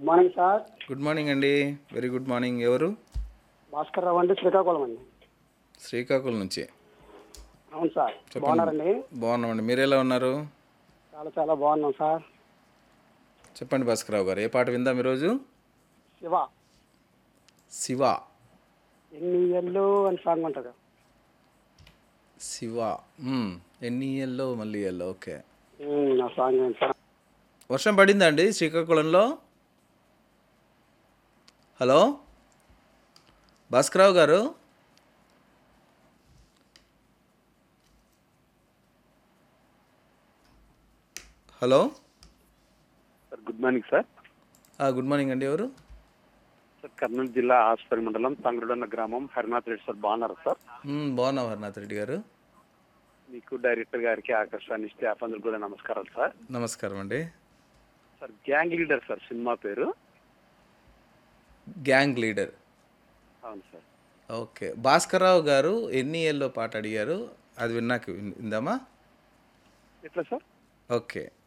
Good morning sir good morning అండి very good morning ఎవరు భాస్కర్ రావు అండి శ్రీకాకుళం అండి శ్రీకాకుళం నుంచి అవును సార్ బాగున్నారండి బాగున్నామండి మీరు ఎలా ఉన్నారు చాలా చాలా బాగున్నాం సార్ చెప్పండి భాస్కరరావు గారు ఏ పాట విందాం ఈరోజు శివ శివ ఎన్ని ఇయర్లు అని సాంగ్ ఉంటుంది శివ మ్మ్. ఎన్ని ఇయర్లో మళ్ళీ ఇయర్లో ఓకే ఉమ్, ఆ సాంగ్ ఏంటి సార్ వర్షం పడిందా అండి శ్రీకాకుళంలో హలో భాస్కరరావు గారు hello sir good morning sir ఆ, గుడ్ మార్నింగ్ అండి ఎవరు సార్ కర్నూలు జిల్లా ఆస్పరి మండలం తంగడన్న గ్రామం హరినాథ్ రెడ్డి సార్ బాగున్నారు సార్ మ్మ్, బాగున్నాం హరినాథ్ రెడ్డి గారు మీకు డైరెక్టర్ గారికి ఆకాశాన్ని స్టాఫ్ అందరికి కూడా నమస్కారాలు సార్ నమస్కారం అండి sir gang leader sir cinema పేరు గ్యాంగ్ లీడర్ అవును సార్ ఓకే భాస్కర్రావు గారు ఎన్ని ఇయర్లో పాట అడిగారు అది విన్నాక విన్- విందామా ఎట్లా సార్ ఓకే